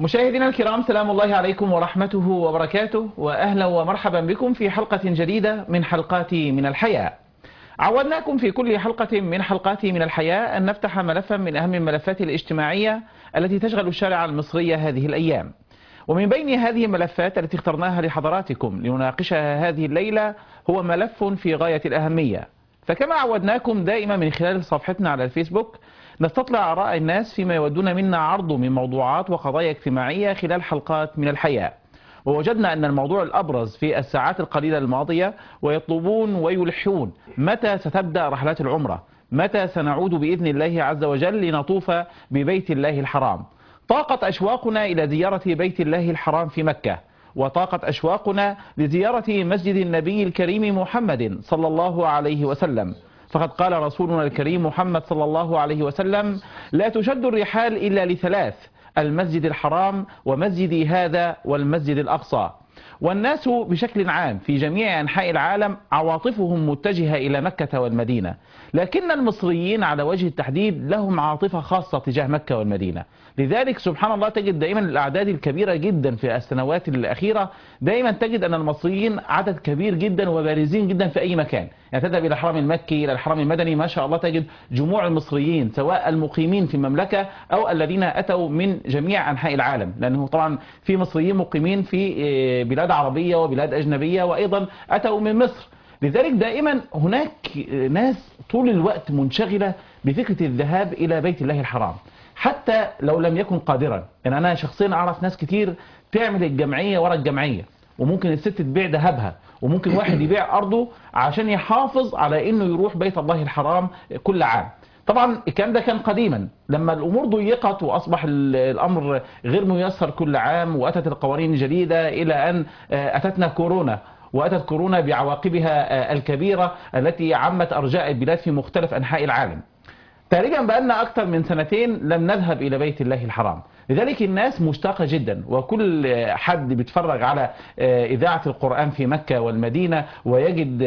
مشاهدينا الكرام سلام الله عليكم ورحمته وبركاته وأهلا ومرحبا بكم في حلقة جديدة من حلقات من الحياة عودناكم في كل حلقة من حلقات من الحياة أن نفتح ملفا من أهم الملفات الاجتماعية التي تشغل الشارع المصري هذه الأيام ومن بين هذه الملفات التي اخترناها لحضراتكم لنناقشها هذه الليلة هو ملف في غاية الأهمية فكما عودناكم دائما من خلال صفحتنا على الفيسبوك نستطلع آراء الناس فيما يودون منا عرضه من موضوعات وقضايا اجتماعية خلال حلقات من الحياة ووجدنا أن الموضوع الأبرز في الساعات القليلة الماضية ويطلبون ويلحون متى ستبدأ رحلات العمرة متى سنعود بإذن الله عز وجل لنطوف ببيت الله الحرام طاقت أشواقنا إلى زيارة بيت الله الحرام في مكة وطاقت أشواقنا لزيارة مسجد النبي الكريم محمد صلى الله عليه وسلم فقد قال رسولنا الكريم محمد صلى الله عليه وسلم لا تشد الرحال إلا لثلاث المسجد الحرام ومسجدي هذا والمسجد الأقصى والناس بشكل عام في جميع أنحاء العالم عواطفهم متجهة إلى مكة والمدينة لكن المصريين على وجه التحديد لهم عاطفة خاصة تجاه مكة والمدينة لذلك سبحان الله تجد دائما الأعداد الكبيرة جدا في السنوات الأخيرة دائما تجد أن المصريين عدد كبير جدا وبارزين جدا في أي مكان يعني تذهب إلى الحرم المكي إلى الحرم المدني ما شاء الله تجد جموع المصريين سواء المقيمين في المملكة أو الذين أتوا من جميع أنحاء العالم لأنه طبعا في مصريين مقيمين في بلاد عربية وبلاد أجنبية وأيضا أتوا من مصر لذلك دائما هناك ناس طول الوقت منشغلة بفكرة الذهاب إلى بيت الله الحرام حتى لو لم يكن قادرا يعني أنا شخصيا أعرف ناس كتير تعمل الجمعية ورا الجمعية وممكن الست تبيع ذهبها وممكن واحد يبيع أرضه عشان يحافظ على أنه يروح بيت الله الحرام كل عام طبعا الكلام ده كان قديما لما الأمور ضيقت وأصبح الأمر غير ميسر كل عام وأتت القوانين الجديدة إلى أن أتتنا كورونا وأتت كورونا بعواقبها الكبيرة التي عمت أرجاء البلاد في مختلف أنحاء العالم تقريبا بقالنا أكثر من سنتين لم نذهب إلى بيت الله الحرام لذلك الناس مشتاقة جدا وكل حد بيتفرج على إذاعة القرآن في مكة والمدينة ويجد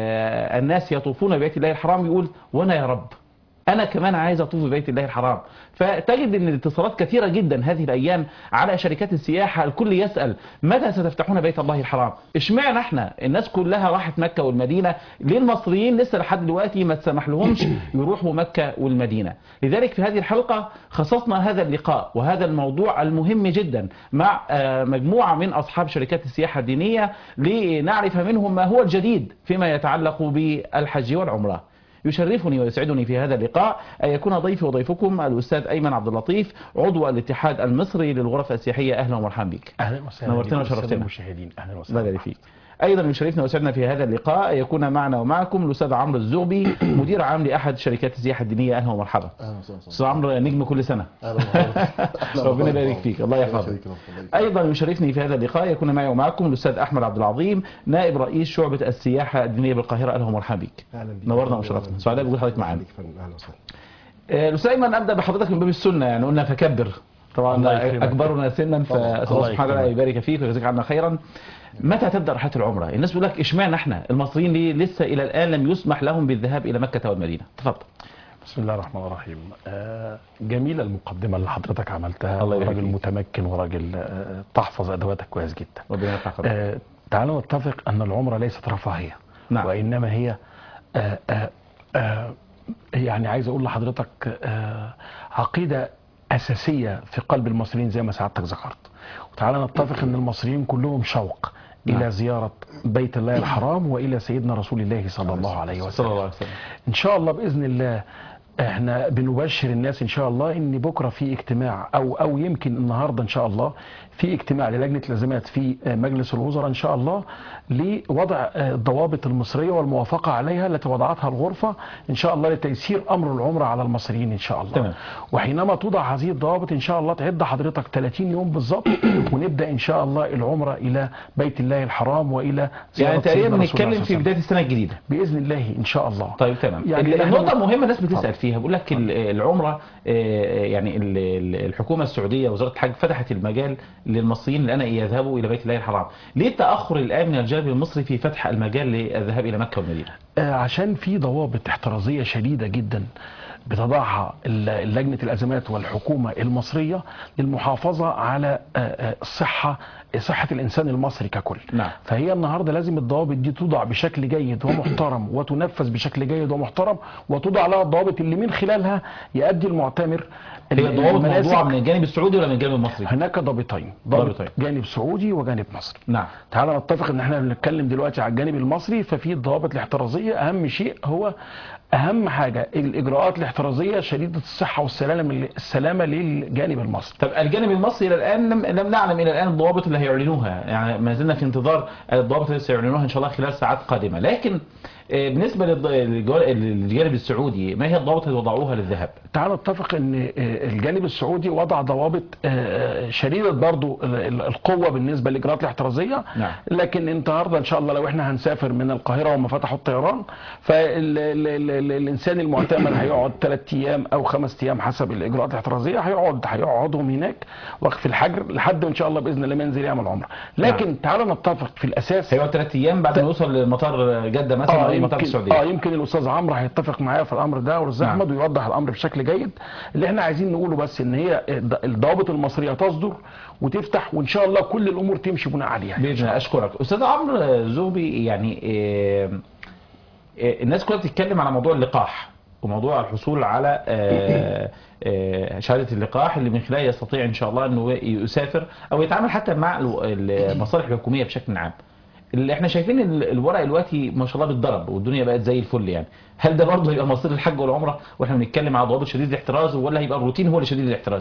الناس يطوفون ببيت الله الحرام يقول وانا يا رب أنا كمان عايز أطوف ببيت الله الحرام فتجد أن الاتصالات كثيرة جدا هذه الأيام على شركات السياحة الكل يسأل متى ستفتحون بيت الله الحرام اشمعنا احنا الناس كلها راحت مكة والمدينة ليه المصريين لسه لحد دلوقتي ما تسمح لهمش يروحوا مكة والمدينة لذلك في هذه الحلقة خصصنا هذا اللقاء وهذا الموضوع المهم جدا مع مجموعة من أصحاب شركات السياحة الدينية لنعرف منهم ما هو الجديد فيما يتعلق بالحج والعمرة يشرفني ويسعدني في هذا اللقاء أن يكون ضيفي وضيفكم الأستاذ أيمن عبد اللطيف عضو الاتحاد المصري للغرف السياحية أهلا ومرحبا بك أهلا وسهلا نورتنا وشرفتنا المشاهدين أهلا وسهلا الله فيك أيضا يشرفنا ويسعدنا في هذا اللقاء أن يكون معنا ومعكم الأستاذ عمرو الزغبي مدير عام لأحد شركات السياحة الدينية أهلا ومرحبا اهلا وسهلا أستاذ عمرو نجم كل سنة ربنا يبارك فيك الله يحفظك أيضا يشرفني في هذا اللقاء يكون معي ومعكم الأستاذ أحمد عبد العظيم نائب رئيس شعبة السياحة الدينية بالقاهرة أهلا ومرحبا بك اهلا بك نورنا وشرفنا سعداء بوجود حضرتك معانا اهلا وسهلا آه، الأستاذ أيمن أبدأ بحضرتك من باب السنة يعني قلنا فكبر الله طبعا يكرمك. أكبرنا سنا فأسأل الله الله سبحانه وتعالى يكرمك. يبارك فيك ويجزيك عنا خيرا متى تبدأ رحلة العمرة الناس بيقول لك اشمعنى احنا المصريين ليه لسه إلى الآن لم يسمح لهم بالذهاب إلى مكة والمدينة تفضل بسم الله الرحمن الرحيم آه، جميلة المقدمة اللي حضرتك عملتها الله يبارك راجل فيك. متمكن وراجل آه، تحفظ أدواتك كويس جدا ربنا يرفع قدرك آه، تعالوا نتفق أن العمرة ليست رفاهية نعم. وإنما هي آه، آه، آه، يعني عايز أقول لحضرتك آه، عقيدة أساسية في قلب المصريين زي ما سعادتك ذكرت وتعالى نتفق أن المصريين كلهم شوق نعم. إلى زيارة بيت الله الحرام وإلى سيدنا رسول الله صلى الله عليه صلى وسلم الله عليه وسلم ان شاء الله باذن الله احنا بنبشر الناس ان شاء الله ان بكره في اجتماع او او يمكن النهارده ان شاء الله في اجتماع للجنه الازمات في مجلس الوزراء ان شاء الله لوضع الضوابط المصريه والموافقه عليها التي وضعتها الغرفه ان شاء الله لتيسير امر العمره على المصريين ان شاء الله تمام. وحينما توضع هذه الضوابط ان شاء الله تعد حضرتك 30 يوم بالظبط ونبدا ان شاء الله العمره الى بيت الله الحرام والى زياره يعني تقريبا سيدنا رسول الله بنتكلم في صلى الله عليه بداية السنة الجديدة وسلم. باذن الله ان شاء الله طيب تمام يعني يعني نحن- النقطة المهمة الناس بتسأل اتفضل. فيها بيقول لك ال- العمرة آه، يعني ال- ال- الحكومة السعودية وزارة الحج فتحت المجال للمصريين الآن أن يذهبوا إلى بيت الله الحرام ليه التأخر الآن من الجانب المصري في فتح المجال للذهاب إلى مكة والمدينة آه، عشان في ضوابط احترازية شديدة جدا بتضعها ال- لجنه الازمات والحكومه المصريه للمحافظه على آه، آه، الصحه صحه الانسان المصري ككل نعم. فهي النهارده لازم الضوابط دي توضع بشكل جيد ومحترم وتنفذ بشكل جيد ومحترم وتوضع لها الضوابط اللي من خلالها يؤدي المعتمر هي الضوابط المناسك. موضوعه من الجانب السعودي ولا من الجانب المصري؟ هناك ضابطين ضابطين. ضابط جانب سعودي وجانب مصري نعم تعال نتفق ان احنا بنتكلم دلوقتي على الجانب المصري ففي الضوابط الاحترازيه اهم شيء هو اهم حاجه الاجراءات الاحترازيه شديده الصحه والسلامه السلامه للجانب المصري طب الجانب المصري الى الان لم, لم نعلم الى الان الضوابط اللي هيعلنوها يعني ما زلنا في انتظار الضوابط اللي سيعلنوها ان شاء الله خلال ساعات قادمه لكن آه، بالنسبه للض- للجو- للجانب السعودي ما هي الضوابط اللي وضعوها للذهاب؟ تعال نتفق ان آه، الجانب السعودي وضع ضوابط آه، شديده برضو ال- ال- القوه بالنسبه للاجراءات الاحترازيه نعم. لكن النهارده ان شاء الله لو احنا هنسافر من القاهره وما فتحوا الطيران فالانسان المعتمر هيقعد ثلاث ايام او خمس ايام حسب الاجراءات الاحترازيه هيقعد هيقعدهم هناك وقت في الحجر لحد ان شاء الله باذن الله ما ينزل يعمل عمره لكن تعال نتفق في الاساس هيقعد ثلاث ايام بعد ما يوصل لمطار جده مثلا او اه اي مطار يمكن السعوديه اه يمكن الاستاذ عمرو هيتفق معايا في الامر ده والاستاذ نعم. احمد ويوضح الامر بشكل جيد اللي احنا عايزين نقوله بس ان هي الض- الضوابط المصريه تصدر وتفتح وان شاء الله كل الامور تمشي بناء عليها باذن الله اشكرك استاذ عمرو زوبي يعني آه، آه، الناس كلها بتتكلم على موضوع اللقاح وموضوع الحصول على آه، آه، شهاده اللقاح اللي من خلالها يستطيع ان شاء الله انه يسافر او يتعامل حتى مع ال- المصالح الحكوميه بشكل عام. اللي احنا شايفين ال- الورق دلوقتي ما شاء الله بيتضرب والدنيا بقت زي الفل يعني. هل ده برضه هيبقى مصير الحج والعمره واحنا بنتكلم على ضوابط شديد الاحتراز ولا هيبقى الروتين هو اللي شديد الاحتراز؟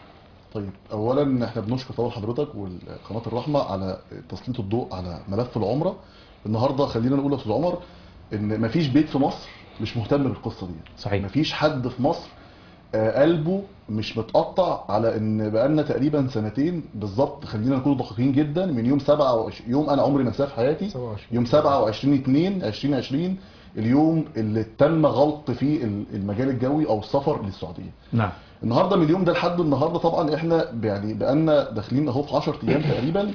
طيب اولا احنا بنشكر طبعا حضرتك وقناه الرحمه على تسليط الضوء على ملف العمره النهارده خلينا نقول يا استاذ عمر ان مفيش بيت في مصر مش مهتم بالقصه دي صحيح. مفيش حد في مصر آه، قلبه مش متقطع على ان بقالنا تقريبا سنتين بالظبط خلينا نكون دقيقين جدا من يوم 27 يوم انا عمري ما انساه في حياتي 27. يوم 27 2 2020 اليوم اللي تم غلق فيه المجال الجوي او السفر للسعوديه نعم. النهارده من اليوم ده لحد النهارده طبعا احنا يعني بقالنا داخلين اهو في 10 ايام تقريبا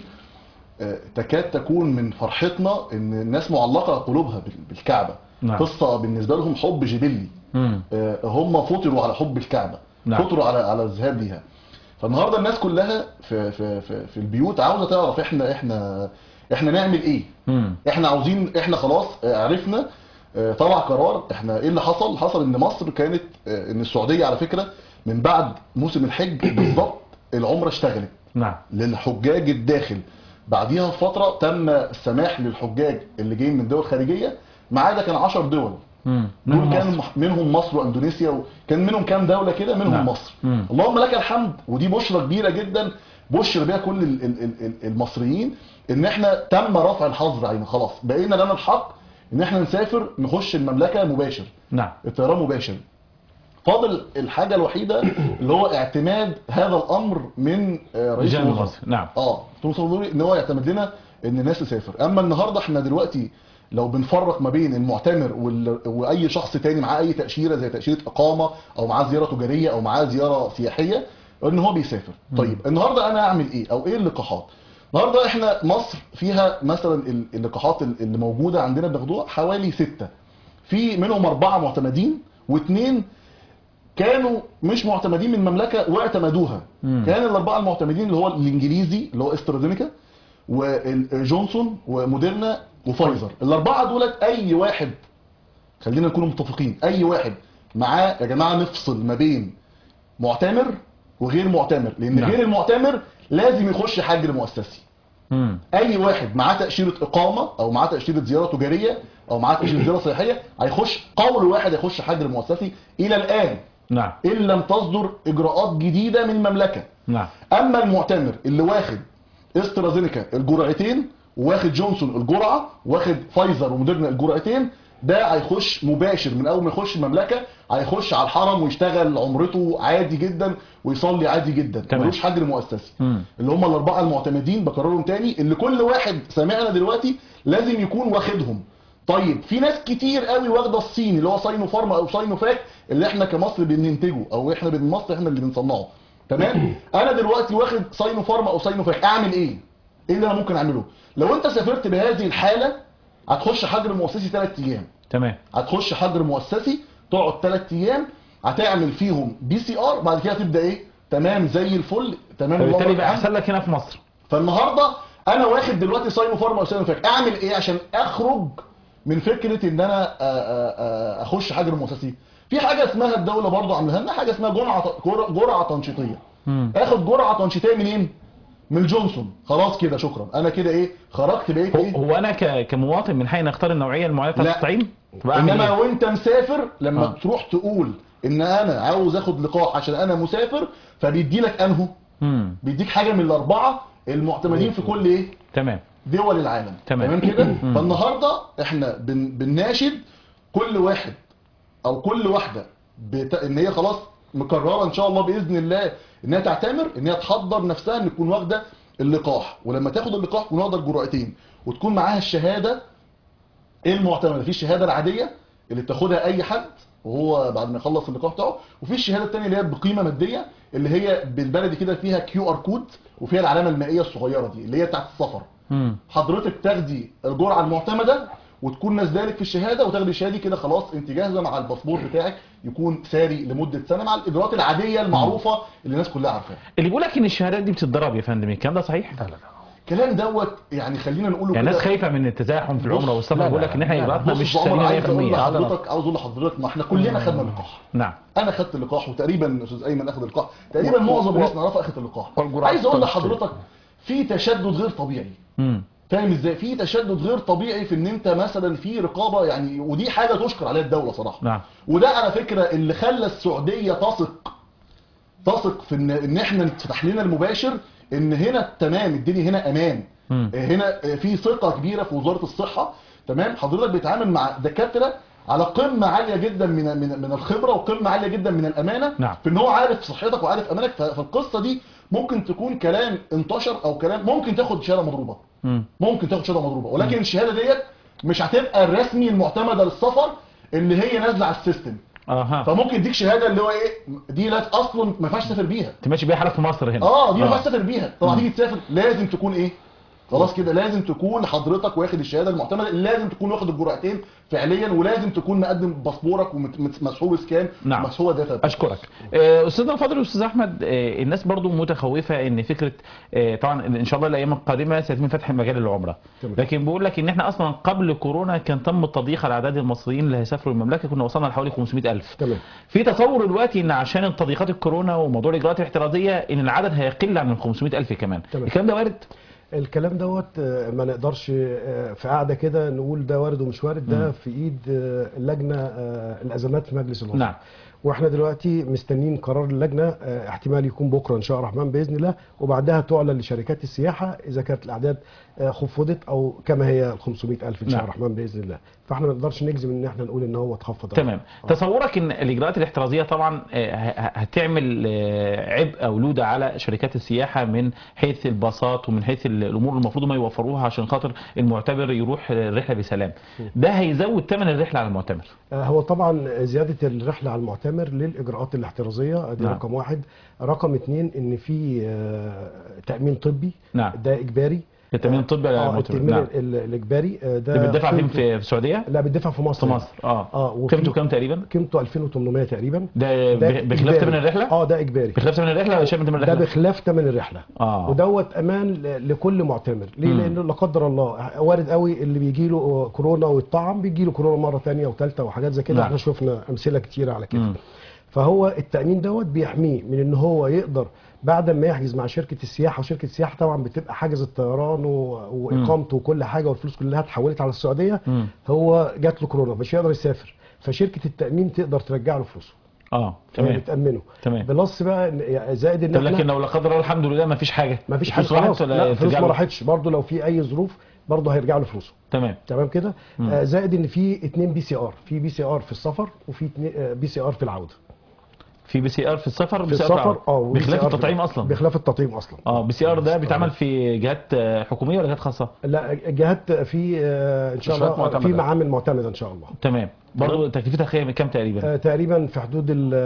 آه، تكاد تكون من فرحتنا ان الناس معلقه قلوبها بال- بالكعبه نعم. قصه بالنسبه لهم حب جبلي امم آه، هم فطروا على حب الكعبه نعم. فطروا على على الذهاب ليها فالنهارده الناس كلها في في في, في البيوت عاوزه تعرف احنا احنا احنا نعمل ايه امم احنا عاوزين احنا خلاص آه، عرفنا آه، طلع قرار احنا ايه اللي حصل حصل ان مصر كانت آه، ان السعوديه على فكره من بعد موسم الحج بالظبط العمره اشتغلت نعم. للحجاج الداخل بعديها بفتره تم السماح للحجاج اللي جايين من دول خارجيه ما عدا كان 10 دول امم دول كان منهم مصر واندونيسيا وكان منهم كام دوله كده منهم نعم. مصر مم. اللهم لك الحمد ودي بشرى كبيره جدا بشر بيها كل ال- ال- ال- ال- المصريين ان احنا تم رفع الحظر علينا خلاص بقينا لنا الحق ان احنا نسافر نخش المملكه مباشر نعم. الطيران مباشر فاضل الحاجه الوحيده اللي هو اعتماد هذا الامر من آه، رئيس الجانب الوزراء المصري نعم. اه توصل ضروري ان هو يعتمد لنا ان الناس تسافر اما النهارده احنا دلوقتي لو بنفرق ما بين المعتمر وال... واي شخص تاني معاه اي تاشيره زي تاشيره اقامه او معاه زياره تجاريه او معاه زياره سياحيه ان هو بيسافر طيب النهارده انا اعمل ايه او ايه اللقاحات النهارده احنا مصر فيها مثلا ال- اللقاحات ال- اللي موجوده عندنا بناخدوها حوالي ستة في منهم اربعه معتمدين واثنين كانوا مش معتمدين من المملكه واعتمدوها مم. كان الاربعه المعتمدين اللي هو الانجليزي اللي هو استرازينيكا وجونسون وموديرنا وفايزر الاربعه دولت اي واحد خلينا نكون متفقين اي واحد معاه يا جماعه نفصل ما بين معتمر وغير معتمر لان نعم. غير المعتمر لازم يخش حجر مؤسسي امم اي واحد معاه تاشيره اقامه او معاه تاشيره زياره تجاريه او معاه تاشيره زياره سياحيه هيخش قول واحد هيخش حجر مؤسسي الى الان نعم. ان لم تصدر اجراءات جديده من المملكه نعم. اما المعتمر اللي واخد استرازينيكا الجرعتين واخد جونسون الجرعه واخد فايزر وموديرنا الجرعتين ده هيخش مباشر من اول ما يخش المملكه هيخش على الحرم ويشتغل عمرته عادي جدا ويصلي عادي جدا تمام. ملوش حجر مؤسسي مم. اللي هم الاربعه المعتمدين بكررهم تاني اللي كل واحد سامعنا دلوقتي لازم يكون واخدهم طيب في ناس كتير قوي واخده الصيني اللي هو ساينو فارما او ساينو فاك اللي احنا كمصر بننتجه او احنا من مصر احنا اللي بنصنعه تمام انا دلوقتي واخد ساينو فارما او ساينو فاك اعمل ايه ايه اللي انا ممكن اعمله لو انت سافرت بهذه الحاله هتخش حجر مؤسسي 3 ايام تمام. هتخش حجر مؤسسي تقعد 3 ايام هتعمل فيهم بي سي ار بعد كده تبدا ايه تمام زي الفل تمام فبالتالي الله بقى أكبر. احسن لك هنا في مصر فالنهارده انا واخد دلوقتي ساينو فارما او ساينو فاك اعمل ايه عشان اخرج من فكره ان انا آه، آه، آه، اخش حجر مؤسسي في حاجه اسمها الدوله برضو عاملاها لنا حاجه اسمها جرعه جرعه جرعة تنشيطيه مم. اخد جرعه تنشيطيه منين من جونسون خلاص كده شكرا انا كده ايه خرجت بقيت هو, ايه هو انا ك- كمواطن من حقي نختار النوعيه المعينه بتاعت لا. التطعيم طب أعمل انما إيه؟ وانت مسافر لما آه. تروح تقول ان انا عاوز اخد لقاح عشان انا مسافر فبيدي لك انهو مم. بيديك حاجه من الاربعه المعتمدين في كل ايه تمام دول العالم تمام. كده فالنهارده احنا بن... بنناشد كل واحد او كل واحده بت... ان هي خلاص مقرره ان شاء الله باذن الله انها تعتمر ان هي تحضر نفسها ان تكون واخده اللقاح ولما تاخد اللقاح تكون واخده الجرعتين وتكون معاها الشهاده المعتمده في الشهاده العاديه اللي بتاخدها اي حد وهو بعد ما يخلص اللقاح بتاعه وفي الشهاده الثانيه اللي هي بقيمه ماديه اللي هي بالبلدي كده فيها كيو ار كود وفيها العلامه المائيه الصغيره دي اللي هي بتاعت السفر مم. حضرتك تاخدي الجرعه المعتمده وتكون نازله لك في الشهاده وتاخدي الشهاده كده خلاص انت جاهزه مع الباسبور بتاعك يكون ساري لمده سنه مع الاجراءات العاديه المعروفه اللي الناس كلها عارفاها اللي بيقول لك ان الشهادات دي بتتضرب يا فندم الكلام ده صحيح؟ لا لا لا الكلام دوت يعني خلينا نقوله يعني الناس كده خايفه من التزاحم في العمره بص، والسفر لا، بيقول لا، لك ان احنا لا، اجراءاتنا بص مش يا عمر عايز اقول سليمه 100% لحضرتك عاوز اقول لحضرتك ما احنا كلنا خدنا اللقاح نعم انا خدت اللقاح وتقريبا استاذ ايمن اخذ اللقاح تقريبا و- معظم و- الناس نعرفها اخذت اللقاح والجرعة عايز اقول التنشيطية. لحضرتك في تشدد غير طبيعي مم. فاهم ازاي في تشدد غير طبيعي في ان انت مثلا في رقابه يعني ودي حاجه تشكر عليها الدوله صراحه نعم وده على فكره اللي خلى السعوديه تثق تثق في ان ان احنا اتفتح لنا المباشر ان هنا تمام الدنيا هنا امان مم. هنا في ثقه كبيره في وزاره الصحه تمام حضرتك بيتعامل مع دكاتره على قمه عاليه جدا من من من الخبره وقمه عاليه جدا من الامانه نعم. في ان هو عارف صحتك وعارف امانك ف- فالقصه دي ممكن تكون كلام انتشر او كلام ممكن تاخد شهاده مضروبه مم. ممكن تاخد شهاده مضروبه ولكن الشهاده ديت مش هتبقى الرسمي المعتمده للسفر اللي هي نازله على السيستم اها فممكن يديك شهاده اللي هو ايه دي لا اصلا ما ينفعش تسافر بيها تمشي بيها حالك في مصر هنا اه دي ما ينفعش تسافر بيها طبعا تيجي تسافر لازم تكون ايه خلاص كده لازم تكون حضرتك واخد الشهاده المعتمده لازم تكون واخد الجرعتين فعليا ولازم تكون مقدم باسبورك ومسحوب سكان نعم. مسحوب داتا اشكرك آه، استاذنا الفاضل استاذ احمد آه، الناس برضو متخوفه ان فكره آه، طبعا ان شاء الله الايام القادمه سيتم فتح مجال العمره تمام. لكن بيقول لك ان احنا اصلا قبل كورونا كان تم التضييق على اعداد المصريين اللي هيسافروا المملكه كنا وصلنا لحوالي 500000 تمام في تصور دلوقتي ان عشان التضييقات الكورونا وموضوع الاجراءات الاحترازيه ان العدد هيقل عن ال 500000 كمان تمام. الكلام ده وارد الكلام دوت آه، ما نقدرش آه، في قاعده كده نقول ده وارد ومش وارد ده في ايد آه، اللجنه آه، الازمات في مجلس الوزراء نعم واحنا دلوقتي مستنيين قرار اللجنه آه، احتمال يكون بكره ان شاء الرحمن باذن الله وبعدها تعلن لشركات السياحه اذا كانت الاعداد آه، خفضت او كما هي ال 500000 ان شاء نعم. الرحمن باذن الله فاحنا ما نقدرش نجزم ان احنا نقول ان هو اتخفض أو تمام آه. تصورك ان الاجراءات الاحترازيه طبعا آه، ه- هتعمل آه، عبء او لوده على شركات السياحه من حيث الباصات ومن حيث ال- الامور المفروض ما يوفروها عشان خاطر المعتمر يروح الرحله بسلام ده هيزود ثمن الرحله على المعتمر آه، هو طبعا زياده الرحله على المعتمر للاجراءات الاحترازيه دي نعم. رقم واحد رقم اتنين ان في آه، تامين طبي نعم ده اجباري التامين الطبي على اه المعتمر التامين نعم ال- الاجباري آه، ده ده بتدفع فين قيمته- في في السعوديه لا بتدفع في مصر في مصر اه اه وفي- قيمته كام تقريبا قيمته 2800 تقريبا ده ده ب- بخلاف إجباري. ثمن الرحله اه ده اجباري بخلاف ثمن الرحله ولا شايف ثمن ده الرحله بخلاف ثمن الرحله اه ودوت امان ل- لكل معتمر ليه مم. لانه لا قدر الله وارد قوي اللي بيجي له كورونا ويتطعم بيجي له كورونا مره ثانيه وثالثه وحاجات زي كده نعم. احنا شفنا امثله كتيره على كده مم. فهو التامين دوت بيحميه من ان هو يقدر بعد ما يحجز مع شركه السياحه وشركه السياحه طبعا بتبقى حاجز الطيران و- واقامته وكل حاجه والفلوس كلها اتحولت على السعوديه مم. هو جات له كورونا مش هيقدر يسافر فشركه التامين تقدر ترجع له فلوسه اه تمام تمام بتامنه تمام بلس بقى إن- زائد ان طب احنا لكن لو لا قدر الله الحمد لله ما فيش حاجه ما فيش حاجه الفلوس راحت خلاص ولا لا فلوس ترجع ما له؟ راحتش برضه لو في اي ظروف برضه هيرجع له فلوسه تمام تمام كده آه زائد ان في اتنين بي سي ار في بي سي ار في السفر وفي اتنين- آه، بي سي ار في العوده في بي سي ار في السفر في بي سي آر السفر اه وبي سي بخلاف آر في- التطعيم اصلا بخلاف التطعيم اصلا اه بي سي ار ده بيتعمل في جهات آه، حكوميه ولا جهات خاصه لا جهات في آه، ان شاء مستشفيات الله معتمدة. في معامل معتمده ان شاء الله تمام برضه تكلفتها خير كام تقريبا آه، تقريبا في حدود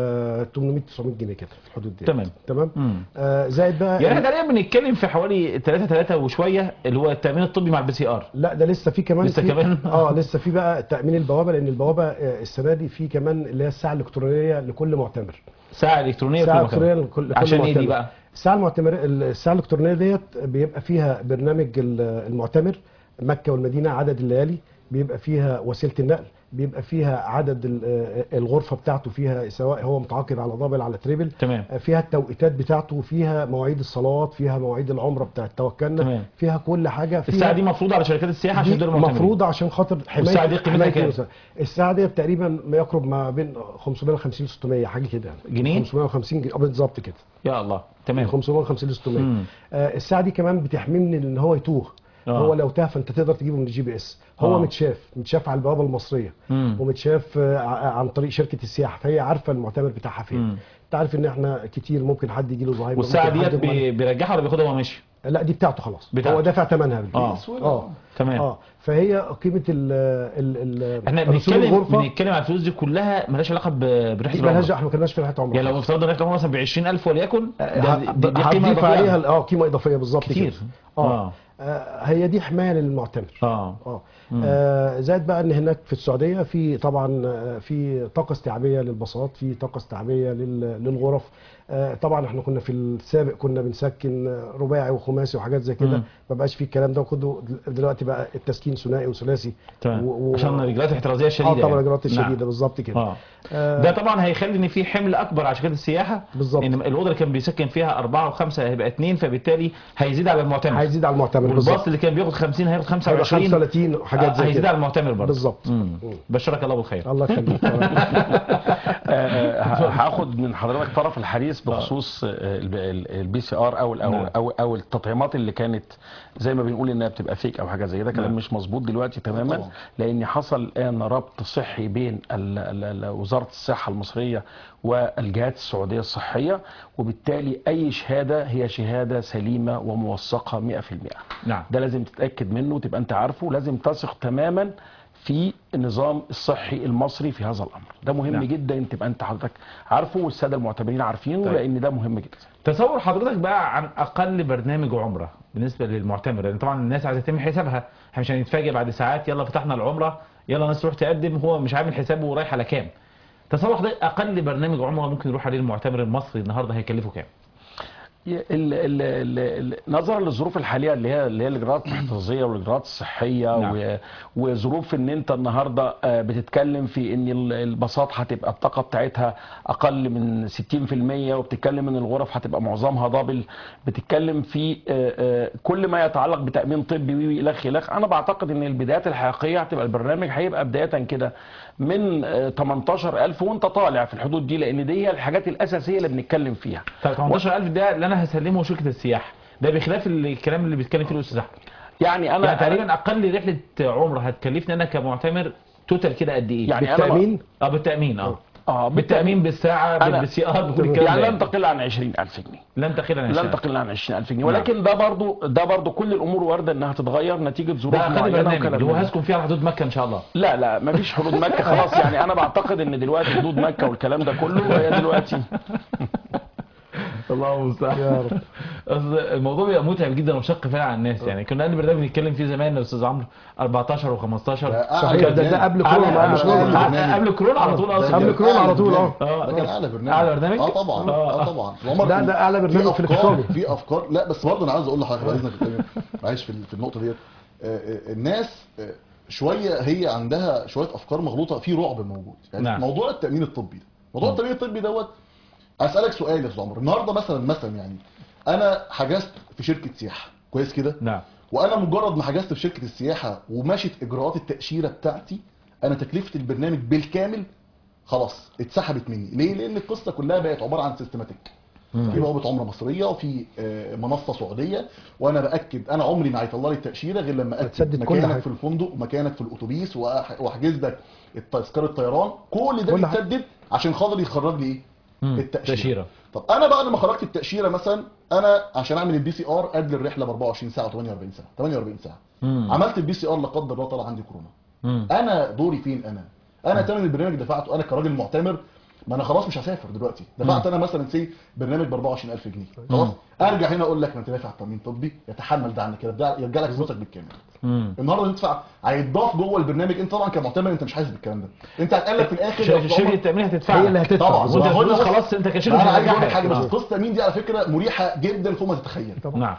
ال 800 900 جنيه كده في الحدود دي تمام. تمام مم. آه زائد بقى يعني احنا تقريبا بنتكلم في حوالي 3 3 وشويه اللي هو التامين الطبي مع البي سي ار لا ده لسه في كمان لسه في كمان؟ اه لسه في بقى تامين البوابه لان البوابه آه، السنه دي في كمان اللي هي الساعه الالكترونيه لكل معتمر ساعه الكترونيه الساعه لكل مكان. الالكترونيه لكل لكل عشان ايه دي معتمر. بقى؟ الساعه المعتمر الساعه الالكترونيه ديت بيبقى فيها برنامج ال- المعتمر مكه والمدينه عدد الليالي بيبقى فيها وسيله النقل بيبقى فيها عدد ال- آه، الغرفه بتاعته فيها سواء هو متعاقد على دبل على تريبل تمام فيها التوقيتات بتاعته فيها مواعيد الصلوات فيها مواعيد العمره بتاعت توكلنا تمام. فيها كل حاجه فيها الساعه دي مفروضه على شركات السياحه عشان دول المعتمرين. مفروض عشان خاطر حمايه والساعة دي قيمتها حماية كام؟ المسا- الساعه دي تقريبا ما يقرب ما بين 550 ل 600 حاجه كده جنيه؟ 550 جنيه آه، بالظبط كده يا الله تمام 550 ل 600 مم. آه الساعه دي كمان بتحميه من ان هو يتوه آه. هو لو تاه فانت تقدر تجيبه من الجي بي اس هو آه. متشاف متشاف على البوابه المصريه مم. ومتشاف آه، ع- عن طريق شركه السياحه فهي عارفه المعتمر بتاعها مم. فين انت عارف ان احنا كتير ممكن حد يجي له زهايمر والساعه ممكن حد ديت يغمى- بي- بيرجعها ولا بياخدها وهو ماشي؟ لا دي بتاعته خلاص بتاعته. هو دافع ثمنها اه بسهولة. اه تمام اه فهي قيمه ال ال ال احنا رسوم بنتكلم الغرفه بنتكلم على الفلوس دي كلها مالهاش علاقه ب- برحله دي مالهاش العمره احنا ما كناش في رحله عمره يعني لو افترضنا رحله العمره مثلا ب 20000 وليكن ده- دي- دي قيمه هتضيف إضافية. عليها ال- اه قيمه اضافيه بالظبط كتير. كده آه. اه آه، هي دي حمايه للمعتمر اه اه آه، زائد بقى ان هناك في السعوديه في طبعا آه، في طاقه استيعابيه للباصات في طاقه استيعابيه لل- للغرف آه، طبعا احنا كنا في السابق كنا بنسكن آه، رباعي وخماسي وحاجات زي كده مم. ما بقاش في الكلام ده وكله دلوقتي بقى التسكين ثنائي وثلاثي تمام و- و- عشان الاجراءات الاحترازيه الشديده اه طبعا يعني. الاجراءات نعم. الشديده بالظبط كده اه آه، ده طبعا هيخلي ان في حمل اكبر على شركات السياحه بالظبط. ان الاوضه اللي كان بيسكن فيها اربعه وخمسه هيبقى اثنين فبالتالي هيزيد على المعتمر هيزيد على المعتمر والباص بالظبط اللي كان بياخد 50 هياخد هيبقى 25 35 وحاجات آه، زي هيزيد كده على المعتمر برضه بالظبط مم. بشرك الله بالخير الله يخليك آه، ه- هاخد من حضرتك طرف الحديث بخصوص البي سي ار او ال- او نعم. او او التطعيمات اللي كانت زي ما بنقول انها بتبقى فيك او حاجه زي كده كلام نعم. مش مظبوط دلوقتي تماما طبعا. لان حصل الان ربط صحي بين ال- ال- ال- وزاره الصحه المصريه والجهات السعوديه الصحيه وبالتالي اي شهاده هي شهاده سليمه وموثقه 100% نعم ده لازم تتاكد منه وتبقى انت عارفه لازم تثق تماما في النظام الصحي المصري في هذا الامر ده مهم نعم. نعم. جدا ان تبقى انت حضرتك عارفه والساده المعتبرين عارفينه طيب. لان ده مهم جدا تصور حضرتك بقى عن اقل برنامج عمره بالنسبه للمعتمر لان طبعا الناس عايزه تعمل حسابها احنا مش هنتفاجئ بعد ساعات يلا فتحنا العمره يلا الناس تروح تقدم هو مش عامل حسابه ورايح على كام تصور حضرتك اقل برنامج عمره ممكن يروح عليه المعتمر المصري النهارده هيكلفه كام ال ال ال ال نظرا للظروف الحاليه اللي هي اللي هي الاجراءات الاحترازيه والاجراءات الصحيه نعم. و- وظروف ان انت النهارده آه، بتتكلم في ان ال- الباصات هتبقى الطاقه بتاعتها اقل من 60% وبتتكلم ان الغرف هتبقى معظمها دبل بتتكلم في آه، آه، كل ما يتعلق بتامين طبي وي- الخ الخ انا بعتقد ان البدايات الحقيقيه هتبقى البرنامج هيبقى بدايه كده من آه، 18000 وانت طالع في الحدود دي لان دي هي الحاجات الاساسيه اللي بنتكلم فيها طيب 18000 ده اللي انا هسلمه شركه السياحه ده بخلاف الكلام اللي بيتكلم فيه الاستاذ احمد يعني انا يعني تقريبا اقل رحله عمره هتكلفني انا كمعتمر توتال كده قد ايه يعني أنا بالتامين اه بالتامين اه اه بالتامين بالساعه أنا- بالسي ار بكل الكلام يعني ده لن تقل عن 20000 جنيه لن تقل عن لن 20. تقل عن 20000 جنيه نعم. ولكن ده برضو ده برضو كل الامور وارده انها تتغير نتيجه ظروف ده اقل معينه برنامج وكلام اللي هو من ده. هسكن فيه على حدود مكه ان شاء الله لا لا مفيش حدود مكه خلاص يعني انا بعتقد ان دلوقتي حدود مكه والكلام ده كله هي دلوقتي الله المستعان يا رب أصل الموضوع بيبقى متعب جدا وشق فعلا على الناس يعني كنا عندنا برنامج بنتكلم فيه زمان يا استاذ عمرو 14 و15 ده صحيح أعلى ده, ده برنامج. قبل كورونا ما قبل أعلى كورونا برنامج. قبل كورونا على طول ده اصلا كان قبل كورونا على أعلى طول، برنامج. اه. ده كان اعلى برنامج أعلى برنامج؟ اه طبعا اه. اه طبعا عمر ده- ده أعلى برنامج في أفكار- الاقتصادي. في افكار لا بس برضه انا عايز اقول لحضرتك بعد اذنك يا كريم، معلش في في النقطه ديت آه، آه، الناس آه، شويه هي عندها شويه افكار مغلوطه في رعب موجود يعني نعم. موضوع التامين الطبي ده موضوع التامين الطبي دوت اسالك سؤال يا استاذ عمر النهارده مثلا مثلا يعني انا حجزت في شركه سياحه كويس كده نعم وانا مجرد ما حجزت في شركه السياحه ومشت اجراءات التاشيره بتاعتي انا تكلفه البرنامج بالكامل خلاص اتسحبت مني ليه لان القصه كلها بقت عباره عن سيستماتيك في بوابه عمره مصريه وفي آه، منصه سعوديه وانا باكد انا عمري ما هيطلع لي التاشيره غير لما اكد هتسدد كل مكانك حاجة. في الفندق ومكانك في الاتوبيس وأح- واحجز لك تذكره الطيران كل ده كل حاجة. بيتسدد عشان خاطر يخرج لي ايه مم. التاشيره تأشيرة. طب انا بعد ما خرجت التاشيره مثلا انا عشان اعمل البي سي ار قبل الرحله ب 24 ساعه و48 ساعه 48 ساعه مم. عملت البي سي ار لا قدر الله طلع عندي كورونا مم. انا دوري فين انا انا ثمن البرنامج دفعته انا كراجل معتمر ما انا خلاص مش هسافر دلوقتي دفعت انا مثلا سي برنامج ب 24000 جنيه خلاص ارجع هنا اقول لك ما انت دافع تامين طبي يتحمل ده عنك كده ده يرجع لك فلوسك بالكامل مم. النهارده تدفع هيتضاف جوه البرنامج انت طبعا كمعتمر انت مش حاسس بالكلام ده انت هتقلب في الاخر شركه يا شركة عمر، التامين هتدفع هي لك. اللي هتدفع طبعا وانت ما هو الفلوس ده- خلاص انت كشركه ما انا مش عايز اقول لك هترجعها. حاجه بس آه. قصه التامين دي على فكره مريحه جدا فوق ما تتخيل نعم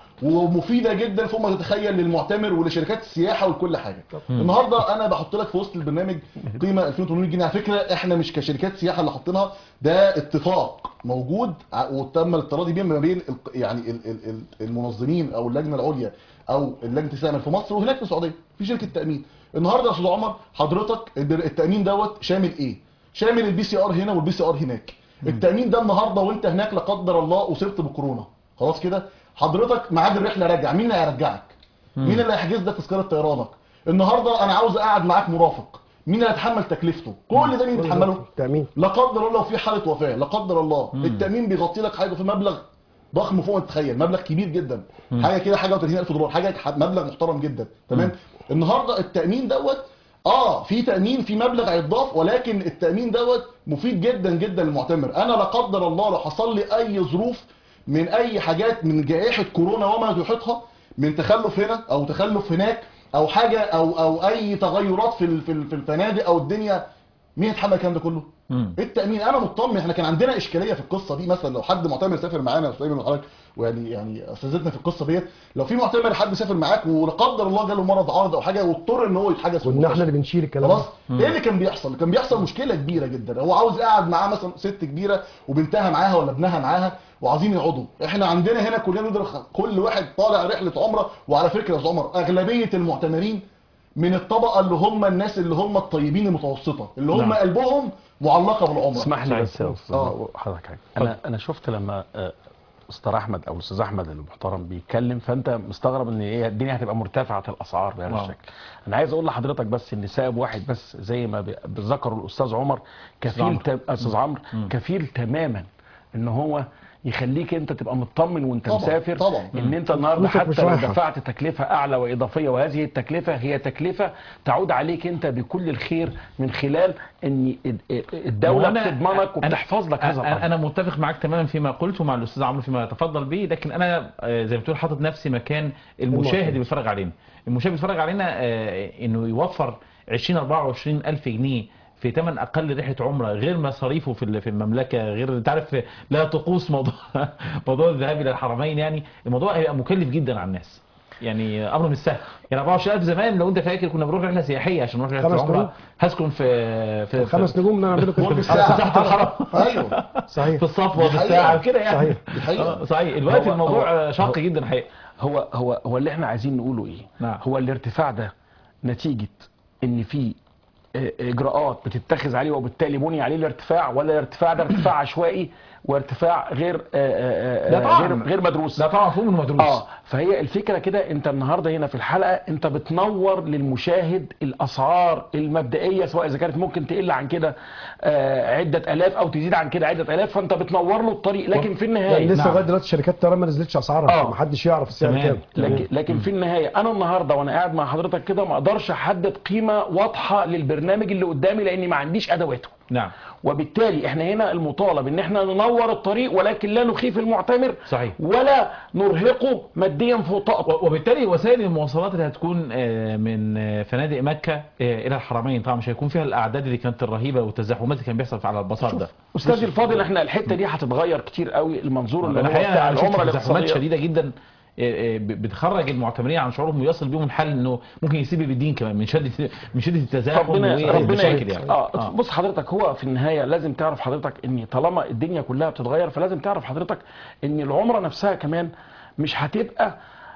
ومفيده جدا فوق ما تتخيل للمعتمر ولشركات السياحه ولكل حاجه النهارده انا بحط لك في وسط البرنامج قيمه 2800 جنيه على فكره احنا مش كشركات سياحه اللي حاطينها ده اتفاق موجود ع- وتم التراضي بيه ما بين الق- يعني ال- ال- ال- المنظمين او اللجنه العليا او لجنه السياحه في مصر وهناك في السعوديه في شركه تامين النهارده يا استاذ عمر حضرتك البر- التامين دوت شامل ايه شامل البي سي ار هنا والبي سي ار هناك التامين ده النهارده وانت هناك لا قدر الله اصبت بكورونا خلاص كده حضرتك ميعاد الرحله راجع مين اللي هيرجعك مين اللي هيحجز لك تذكره طيرانك النهارده انا عاوز اقعد معاك مرافق مين اللي هيتحمل تكلفته كل ده مين بيتحمله تامين لا قدر الله لو في حاله وفاه لا قدر الله التامين بيغطي لك حاجه في مبلغ ضخم فوق ما تتخيل مبلغ كبير جدا حاجه كده حاجه و30000 دولار حاجه ح- مبلغ محترم جدا تمام النهارده التامين دوت اه في تامين في مبلغ هيتضاف ولكن التامين دوت مفيد جدا جدا للمعتمر انا لا قدر الله لو حصل لي اي ظروف من اي حاجات من جائحه كورونا وما يحيطها من تخلف هنا او تخلف هناك او حاجه او او اي تغيرات في ال- في ال- في الفنادق او الدنيا مين يتحمل الكلام ده كله؟ مم. التامين انا مطمن احنا كان عندنا اشكاليه في القصه دي مثلا لو حد معتمر سافر معانا يا استاذ ايمن وحضرتك ويعني يعني اساتذتنا في القصه ديت لو في معتمر حد سافر معاك ولا قدر الله جاله مرض عارض او حاجه واضطر ان هو يتحجز في كنا احنا المستشفى. اللي بنشيل الكلام ده خلاص ايه اللي كان بيحصل كان بيحصل مشكله كبيره جدا هو عاوز يقعد معاه مثلا ست كبيره وبنتها معاها ولا ابنها معاها وعايزين يقعدوا احنا عندنا هنا كلنا ندرك كل واحد طالع رحله عمره وعلى فكره يا استاذ عمر اغلبيه المعتمرين من الطبقه اللي هم الناس اللي هم الطيبين المتوسطه اللي هم نعم. قلبهم معلقه بالعمره اسمح لي بس يا استاذ آه. حضرتك حاجه انا انا شفت لما آه، استاذ احمد او الاستاذ احمد المحترم بيتكلم فانت مستغرب ان ايه الدنيا هتبقى مرتفعه الاسعار بهذا آه. الشكل انا عايز اقول لحضرتك بس ان سبب واحد بس زي ما بي- ذكروا الاستاذ عمر كفيل عمرو. تم- استاذ عمرو كفيل تماما ان هو يخليك انت تبقى مطمن وانت طبعاً، مسافر طبعاً. ان انت النهارده فلوسك مش حتى لو رايحة. دفعت تكلفه اعلى واضافيه وهذه التكلفه هي تكلفه تعود عليك انت بكل الخير من خلال ان الدوله وأنا- بتضمنك أنا- وبتحفظ لك هذا أنا, الامر انا متفق معاك تماما فيما قلته مع الاستاذ عمرو فيما يتفضل به لكن انا آه، زي ما بتقول حاطط نفسي مكان المشاهد اللي بيتفرج علينا المشاهد بيتفرج علينا آه، انه يوفر 20 24 الف جنيه في ثمن اقل رحله عمره غير مصاريفه في ال- في المملكه غير انت عارف لا طقوس موضوع موضوع الذهاب الى الحرمين يعني الموضوع هيبقى مكلف جدا على الناس يعني امر مش سهل يعني 24000 زمان لو انت فاكر كنا بنروح رحله سياحيه عشان نروح رحله خمس عمره نجوم. هسكن في في خمس نجوم نعمله قرب كده الساعه تحت الحرم ايوه صحيح في الصفوه دي في حقيقة. الساعه كده يعني صحيح. دي حقيقة. آه، صحيح الوقت هو- الموضوع هو- آه، شاق جدا حقيقه هو هو هو اللي احنا عايزين نقوله ايه نعم. هو الارتفاع ده نتيجة ان في اه، اجراءات بتتخذ عليه وبالتالي بني عليه الارتفاع ولا الارتفاع ده ارتفاع عشوائي وارتفاع غير اه، اه، اه، ده طبعا غير غير مدروس ده طبعا فوق من المدروس اه فهي الفكره كده انت النهارده هنا في الحلقه انت بتنور للمشاهد الاسعار المبدئيه سواء اذا كانت ممكن تقل عن كده آه، عده الاف او تزيد عن كده عده الاف فانت بتنور له الطريق لكن في النهايه يعني لسه نعم. لغايه دلوقتي شركات الطيران ما نزلتش اسعارها آه. محدش يعرف السعر تمام. كام لكن لكن في النهايه انا النهارده وانا قاعد مع حضرتك كده ما اقدرش احدد قيمه واضحه للبرنامج اللي قدامي لاني ما عنديش ادواته نعم وبالتالي احنا هنا المطالب ان احنا ننور الطريق ولكن لا نخيف المعتمر صحيح. ولا نرهقه ماديا فوق طاقته و- وبالتالي وسائل المواصلات اللي هتكون آه، من آه، فنادق مكه آه، الى الحرمين طبعا مش هيكون فيها الاعداد اللي كانت الرهيبه والتزاحمات اللي كان بيحصل على الباصات ده استاذي الفاضل احنا الحته دي هتتغير كتير قوي المنظور اللي هو الحقيقه بتاع انا شفت العمره تزاحمات الاقتصاديه شديده جدا آه، آه، ب- بتخرج المعتمرين عن شعورهم ويصل بيهم الحال انه ممكن يسيب بالدين كمان من شده من شده التزاحم ربنا ربنا والمشاكل يهديك. يعني اه بص حضرتك هو في النهايه لازم تعرف حضرتك ان طالما الدنيا كلها بتتغير فلازم تعرف حضرتك ان العمره نفسها كمان مش هتبقى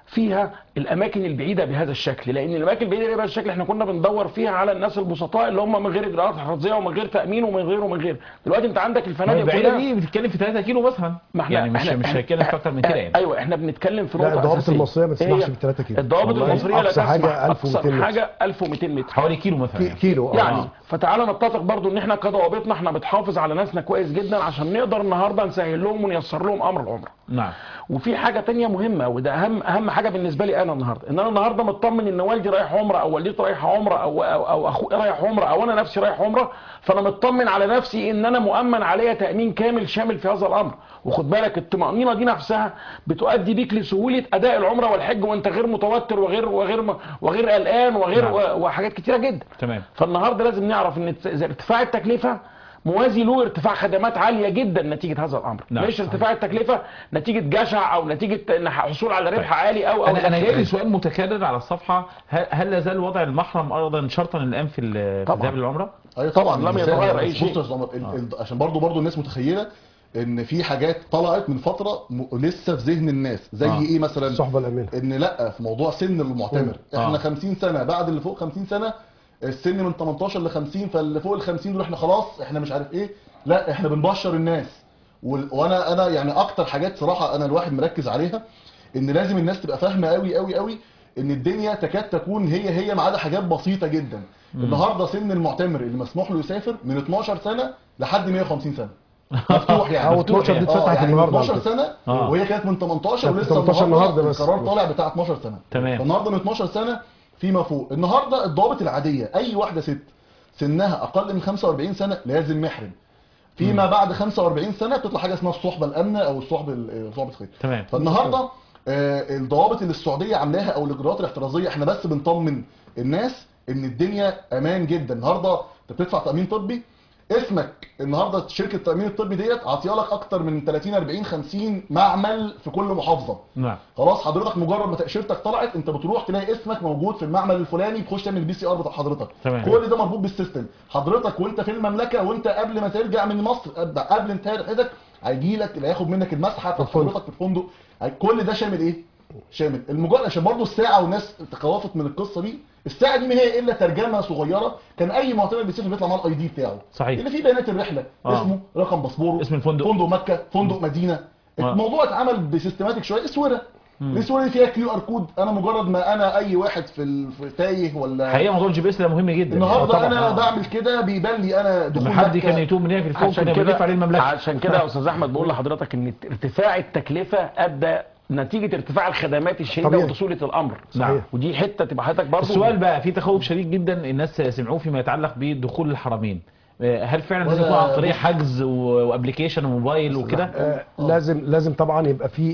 فيها الاماكن البعيده بهذا الشكل لان الاماكن البعيده بهذا الشكل احنا كنا بندور فيها على الناس البسطاء اللي هم من غير اجراءات احترازيه ومن غير تامين ومن غير ومن غير دلوقتي انت عندك الفنادق البعيده كلها دي بتتكلم في 3 كيلو مثلا ما احنا يعني مش احنا- مش احنا- هنتكلم في اكتر من كده يعني ايوه احنا بنتكلم في لا نقطه الضوابط أساسية. المصريه ما تسمحش هي ب 3 كيلو الضوابط والله المصريه لا أقصى تسمح حاجة 1200 اقصى متر. حاجه 1200 متر حوالي كيلو مثلا كي- يعني. كيلو آه. يعني فتعالى نتفق برضو ان احنا كضوابطنا احنا بتحافظ على ناسنا كويس جدا عشان نقدر النهارده نسهل لهم ونيسر لهم امر العمره نعم وفي حاجه تانية مهمه وده اهم اهم حاجه بالنسبه لي انا النهارده ان انا النهارده مطمن ان والدي رايح عمره او والدتي رايحه عمره او او, أو اخويا رايح عمره او انا نفسي رايح عمره فانا مطمن على نفسي ان انا مؤمن عليا تامين كامل شامل في هذا الامر وخد بالك الطمانينه دي نفسها بتؤدي بيك لسهوله اداء العمره والحج وانت غير متوتر وغير وغير وغير قلقان وغير نعم. وحاجات كتيره جدا تمام فالنهارده لازم نعرف ان إذا ارتفاع التكلفه موازي له ارتفاع خدمات عاليه جدا نتيجه هذا الامر نعم. مش ارتفاع التكلفه نتيجه جشع او نتيجه ان حصول على ربح عالي او او انا انا إلى جاي لي آخره. سؤال متكرر على الصفحه هل, هل لا زال وضع المحرم ايضا شرطا الان في ال- في طبعاً. الذهاب للعمره؟ ايوه طبعا لم المثال- يتغير أي بص شيء. يا أستاذ عمر، ال- ال- عشان برضو برضو الناس متخيله ان في حاجات طلعت من فتره م- لسه في ذهن الناس زي آه. ايه مثلا الصحبه الامنه ان لا في موضوع سن المعتمر آه. احنا 50 سنه بعد اللي فوق 50 سنه السن من 18 ل 50 فاللي فوق ال 50 دول احنا خلاص احنا مش عارف ايه لا احنا بنبشر الناس وال- وانا انا يعني اكتر حاجات صراحه انا الواحد مركز عليها ان لازم الناس تبقى فاهمه قوي قوي قوي ان الدنيا تكاد تكون هي هي ما عدا حاجات بسيطه جدا النهارده سن المعتمر اللي مسموح له يسافر من 12 سنه لحد 150 سنه مفتوح يعني او مفتوح 12 دي يعني. اتفتحت آه، يعني من النهارده على 12 فكرة. سنه آه. وهي كانت من 18 كانت ولسه 18 النهاردة بس. القرار طالع بتاع 12 سنه تمام. فالنهارده من 12 سنه فيما فوق النهارده الضوابط العاديه اي واحده ست سنها اقل من 45 سنه لازم محرم فيما بعد 45 سنه بتطلع حاجه اسمها الصحبه الامنه او الصحبه ال- صحبه الخير تمام فالنهارده آه، الضوابط اللي السعوديه عاملاها او الاجراءات الاحترازيه احنا بس بنطمن الناس ان الدنيا امان جدا النهارده انت بتدفع تامين طبي اسمك النهارده شركه التامين الطبي ديت عاطيالك اكتر من 30 40 50 معمل في كل محافظه نعم خلاص حضرتك مجرد ما تاشيرتك طلعت انت بتروح تلاقي اسمك موجود في المعمل الفلاني تخش تعمل البي سي ار بتاع حضرتك تمام. كل ده مربوط بالسيستم حضرتك وانت في المملكه وانت قبل ما ترجع من مصر قبل قبل انتهاء رحلتك هيجي لك اللي هياخد منك المسحه بتاعت الفندق. حضرتك في الفندق هي- كل ده شامل ايه شامل المجرد عشان برضه الساعه والناس تخوفت من القصه دي الساعه دي ما هي الا ترجمه صغيره كان اي معتمد بيسافر بيطلع معاه الاي دي بتاعه صحيح. اللي فيه بيانات الرحله آه. اسمه رقم باسبوره اسم الفندق. فندق مكه فندق مدينه آه. الموضوع اتعمل بسيستماتيك شويه اسوره الاسوره دي فيها كيو ار كود انا مجرد ما انا اي واحد في ال- في تايه ولا حقيقه موضوع الجي بي اس ده مهم جدا النهارده طبعاً. انا آه. بعمل كده بيبان لي انا دخول لما حد مكة. كان يتوب من هنا في الفوق كنا بنلف عليه المملكه عشان كده يا استاذ احمد بقول لحضرتك ان ارتفاع التكلفه ادى نتيجه ارتفاع الخدمات الشديده طبيعي. وسهوله الامر نعم. ودي حته تبقى حضرتك برضه السؤال بقى في تخوف شديد جدا الناس سمعوه فيما يتعلق بدخول الحرمين آه، هل فعلا لازم ولا- يكون عن طريق بص- حجز و- وابلكيشن وموبايل وكده آه، لازم لازم طبعا يبقى في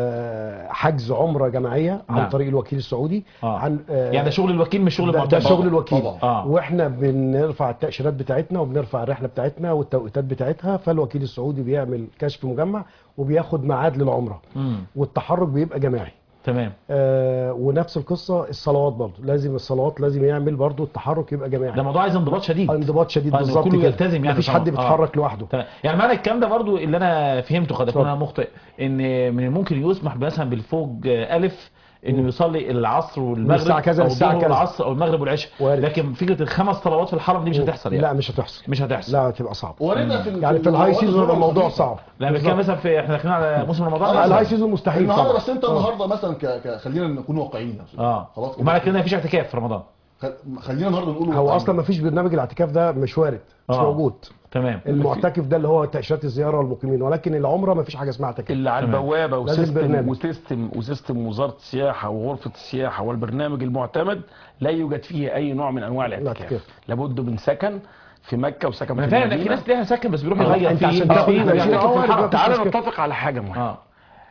آه، حجز عمره جماعيه عن نعم. طريق الوكيل السعودي آه. عن آه، يعني ده شغل الوكيل مش شغل ده, ده المعتمد شغل الوكيل طبعاً. آه. واحنا بنرفع التاشيرات بتاعتنا وبنرفع الرحله بتاعتنا والتوقيتات بتاعتها فالوكيل السعودي بيعمل كشف مجمع وبياخد ميعاد للعمره مم. والتحرك بيبقى جماعي تمام آه ونفس القصه الصلوات برضه لازم الصلوات لازم يعمل برضه التحرك يبقى جماعي ده موضوع عايز انضباط شديد انضباط شديد آه، إن بالظبط كله كده يلتزم يعني مفيش طبعاً. حد آه. بيتحرك لوحده تمام يعني معنى الكلام ده برضو اللي انا فهمته قد يكون اتفضل. انا مخطئ ان من الممكن يسمح مثلا بالفوج آه، الف انه يصلي العصر والمغرب الساعة كذا او للساعة الظهر كذا. والعصر او المغرب والعشاء وارد. لكن فكره الخمس صلوات في الحرم دي مش هتحصل يعني لا مش هتحصل مش هتحصل لا هتبقى صعب وارده في ال- يعني في الهاي الأوقات سيزون الظهر الموضوع والخميس. صعب لا بتكلم مثلا في احنا داخلين على موسم رمضان آه، الهاي مثلاً. سيزون مستحيل النهارده طبعا بس انت النهارده مثلا ك... ك... خلينا نكون واقعيين يا أستاذ. اه خلاص كده. ومعنى كده ان مفيش اعتكاف في رمضان خل- خلينا النهارده نقول هو واقعيين. اصلا ما فيش برنامج الاعتكاف ده مش وارد مش آه. موجود تمام المعتكف ده اللي هو تاشيرات الزياره والمقيمين ولكن العمره ما فيش حاجه اسمها اعتكاف اللي على تمام. البوابه لازم وسيستم برنامج. وسيستم وسيستم وزاره السياحه وغرفه السياحه والبرنامج المعتمد لا يوجد فيه اي نوع من انواع الاعتكاف الاعتكاف. لابد من سكن في مكه وسكن انا في فاهم في المدينه ناس ليها سكن بس بيروح آه، يغير أنت فيه عشان يلبس تاخد فيه العشرين ويعتكف في أول الحرم. مفيش تعال مشكلة. نتفق على حاجه مهمه اه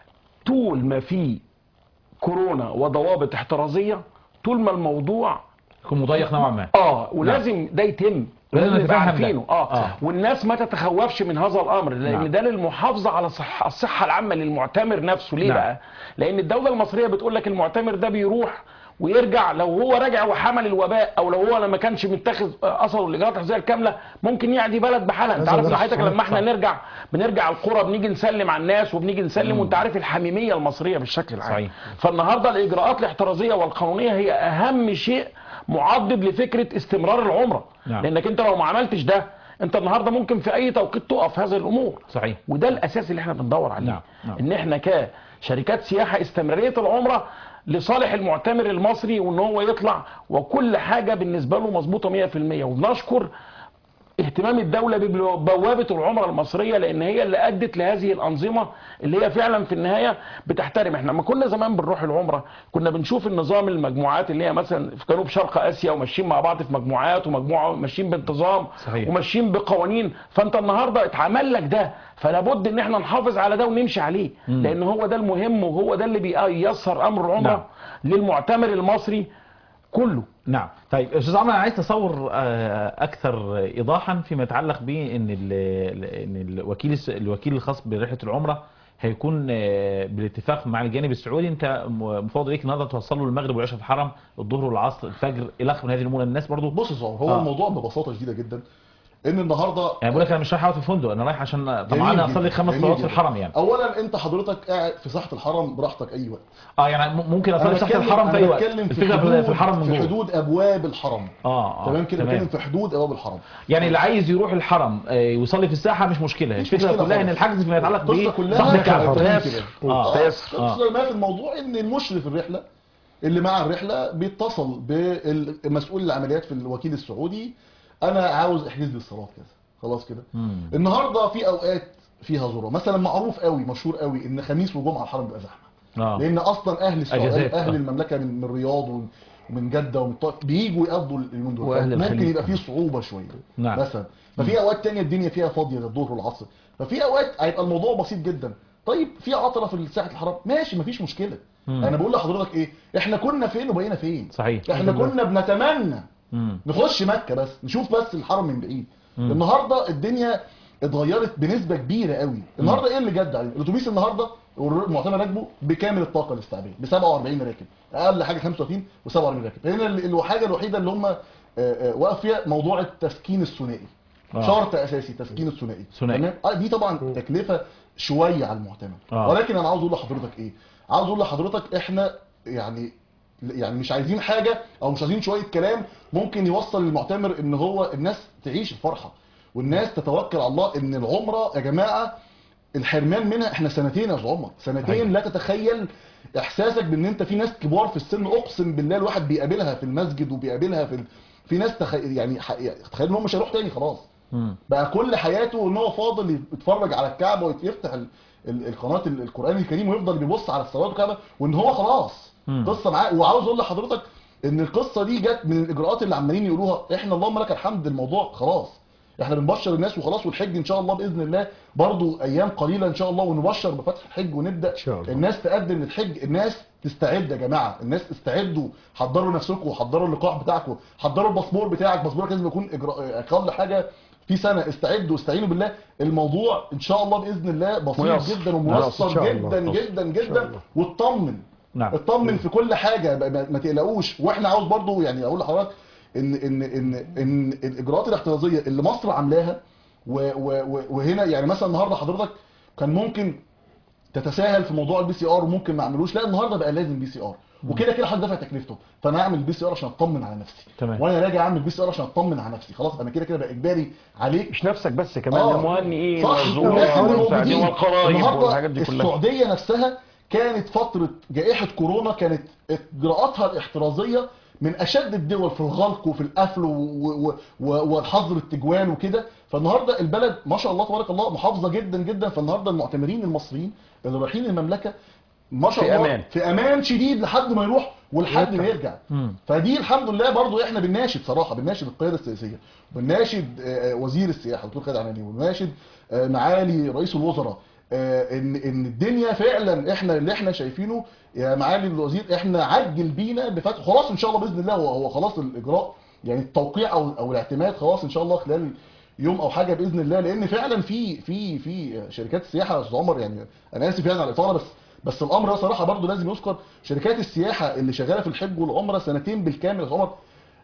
طول ما في كورونا وضوابط احترازيه طول ما الموضوع يكون مضيق نوعا ما اه ولازم ده يتم لازم نبقى نتفهم ده. عارفينه اه. آه. والناس ما تتخوفش من هذا الامر لان نعم. ده للمحافظه على صح الصحه العامه للمعتمر نفسه ليه نعم. بقى لان الدوله المصريه بتقول لك المعتمر ده بيروح ويرجع لو هو راجع وحمل الوباء او لو هو ما كانش متخذ اثره الاجراءات الاحترازيه الكامله ممكن يعدي بلد بحالها انت لازم عارف نرجع. حضرتك لما احنا صح. نرجع بنرجع القرى بنيجي نسلم على الناس وبنيجي نسلم وانت عارف الحميميه المصريه بالشكل العام صحيح. فالنهارده الاجراءات الاحترازيه والقانونيه هي اهم شيء معضد لفكره استمرار العمره نعم. لانك انت لو ما عملتش ده انت النهارده ممكن في اي توقيت تقف هذه الامور صحيح وده الاساس اللي احنا بندور عليه نعم، نعم. ان احنا كشركات سياحه استمراريه العمره لصالح المعتمر المصري وان هو يطلع وكل حاجه بالنسبه له مظبوطه 100% وبنشكر اهتمام الدولة ببوابة العمرة المصرية لأن هي اللي أدت لهذه الأنظمة اللي هي فعلا في النهاية بتحترم احنا لما كنا زمان بنروح العمرة كنا بنشوف النظام المجموعات اللي هي مثلا في جنوب شرق آسيا وماشيين مع بعض في مجموعات ومجموعة ماشيين بانتظام صحيح. وماشيين بقوانين فأنت النهاردة اتعمل لك ده فلا بد ان احنا نحافظ على ده ونمشي عليه لأن هو ده المهم وهو ده اللي بييسر أمر العمرة للمعتمر المصري كله نعم طيب استاذ عمر انا عايز تصور آه، اكثر ايضاحا فيما يتعلق بان ال- ان الوكيل الس- الوكيل الخاص برحله العمره هيكون آه، بالاتفاق مع الجانب السعودي انت م- مفوض ليك النهارده توصل له المغرب والعشاء في الحرم الظهر والعصر الفجر الى اخره من هذه الامور الناس برضو بص يا صاحبي هو آه. الموضوع ببساطه شديده جدا ان النهارده يعني بقول لك انا مش رايح اقعد في فندق انا رايح عشان جميل طبعا جدا، اصلي خمس جميل صلوات في جدا. الحرم يعني اولا انت حضرتك قاعد في ساحه الحرم براحتك اي وقت اه يعني م- ممكن أنا اصلي تحت بتكلم- الحرم في أنا اي وقت بتكلم في الفكره في- حدود في الحرم من في جوه حدود ابواب الحرم اه اه تمام كده تمام. بتكلم في حدود ابواب الحرم يعني اللي عايز يروح الحرم آه، يصلي في الساحه مش مشكله مش الفكره مشكلة كلها ان خالص. الحجز فيما يتعلق القصه ب كلها صحن صحن الكعبه الكعبة. كده آه. اه بس. قصه ما في الموضوع ان المشرف الرحله اللي مع الرحله بيتصل بالمسؤول العمليات في الوكيل السعودي انا عاوز احجز لي الصلاه كذا خلاص كده مم. النهارده في اوقات فيها ذره مثلا معروف قوي مشهور قوي ان خميس وجمعه الحرم بيبقى زحمه اه لان اصلا اهل السعوديه أجازات، اهل آه. المملكه من من الرياض ومن- ومن جده ومن طائف بيجوا يقضوا اليومين دول وأهل ممكن الخليج يبقى فيه كمان. صعوبه شويه نعم. مثلا ففي اوقات تانية الدنيا فيها فاضيه زي الظهر والعصر ففي اوقات هيبقى الموضوع بسيط جدا طيب في عطله في ساحه الحرم ماشي مفيش مشكله مم. انا بقول لحضرتك ايه احنا كنا فين وبقينا فين صحيح احنا كنا بنتمنى مم. نخش مكه بس نشوف بس الحرم من بعيد مم. النهارده النهارده الدنيا اتغيرت بنسبه كبيره قوي النهارده ايه اللي جد عليه الاتوبيس النهارده المعتمر راكبه بكامل الطاقه الاستيعابيه ب 47 راكب اقل حاجه 35 و47 راكب هنا ال- الحاجه الوحيده اللي هم آه، آه، واقف فيها موضوع التسكين الثنائي آه. شرط اساسي تسكين الثنائي ثنائي. تمام اه دي طبعا تكلفه شويه على المعتمر آه. ولكن انا عاوز اقول لحضرتك ايه عاوز اقول لحضرتك احنا يعني يعني مش عايزين حاجه او مش عايزين شويه كلام ممكن يوصل للمعتمر ان هو الناس تعيش الفرحه والناس تتوكل على الله ان العمره يا جماعه الحرمان منها احنا سنتين يا أستاذ عمر سنتين صحيح. لا تتخيل احساسك بان انت في ناس كبار في السن اقسم بالله الواحد بيقابلها في المسجد وبيقابلها في ال... في ناس تخ... يعني ح... تخيل ان هو مش هيروح تاني خلاص مم. بقى كل حياته ان هو فاضل يتفرج على الكعبه ويفتح ال... ال... القناه ال- القران الكريم ويفضل بيبص على الصلاه والكعبه وان هو خلاص مم. قصه معاه وعاوز اقول لحضرتك ان القصه دي جت من الاجراءات اللي عمالين يقولوها احنا اللهم لك الحمد الموضوع خلاص احنا بنبشر الناس وخلاص والحج ان شاء الله باذن الله برضو ايام قليله ان شاء الله ونبشر بفتح الحج ونبدا إن شاء الله. الناس تقدم للحج الناس تستعد يا جماعه الناس استعدوا حضروا نفسكم حضروا اللقاح بتاعكم حضروا الباسبور بتاعك باسبورك لازم يكون إجراء اقل حاجه في سنه استعدوا استعينوا بالله الموضوع ان شاء الله باذن الله بسيط ميسر. جدا إن وميسر شاء الله. جدا جدا إن شاء جدا الله. واطمن نعم. اطمن في كل حاجه ما- ما ما تقلقوش واحنا عاوز برضو يعني اقول لحضرتك ان ان ان ان الاجراءات الاحترازيه اللي مصر عاملاها و- و- و- وهنا يعني مثلا النهارده حضرتك كان ممكن تتساهل في موضوع البي سي ار وممكن ما اعملوش لا النهارده بقى لازم بي سي ار وكده كده حد دافع تكلفته فانا اعمل بي سي ار عشان اطمن على نفسي تمام. وانا راجع اعمل بي سي ار عشان اطمن على نفسي خلاص انا كده كده بقى اجباري عليك مش نفسك بس كمان آه. المهنئين صح والزوار والناس اللي والمساعدين موجودين والقرايب النهارده والحاجات دي كلها السعوديه نفسها كانت فتره جائحه كورونا كانت اجراءاتها الاحترازيه من اشد الدول في الغلق وفي القفل و- و- و- وحظر التجوال وكده فالنهارده البلد ما شاء الله تبارك الله محافظه جدا جدا فالنهارده المعتمرين المصريين اللي رايحين المملكه ما شاء في الله أمان. في امان شديد لحد ما يروح ولحد ما يرجع مم. فدي الحمد لله برضو احنا بنناشد صراحه بنناشد القياده السياسيه بنناشد آه، وزير السياحه دكتور خالد عناني ونناشد آه، معالي رئيس الوزراء آه، ان ان الدنيا فعلا احنا اللي احنا شايفينه يا معالي الوزير احنا عجل بينا بفتح خلاص ان شاء الله باذن الله هو هو خلاص الاجراء يعني التوقيع او او الاعتماد خلاص ان شاء الله خلال يوم او حاجه باذن الله لان فعلا في في في شركات السياحه يا استاذ عمر يعني انا اسف يعني على الاطاله بس بس الامر ده صراحه برضو لازم يذكر شركات السياحه اللي شغاله في الحج والعمره سنتين بالكامل يا عمر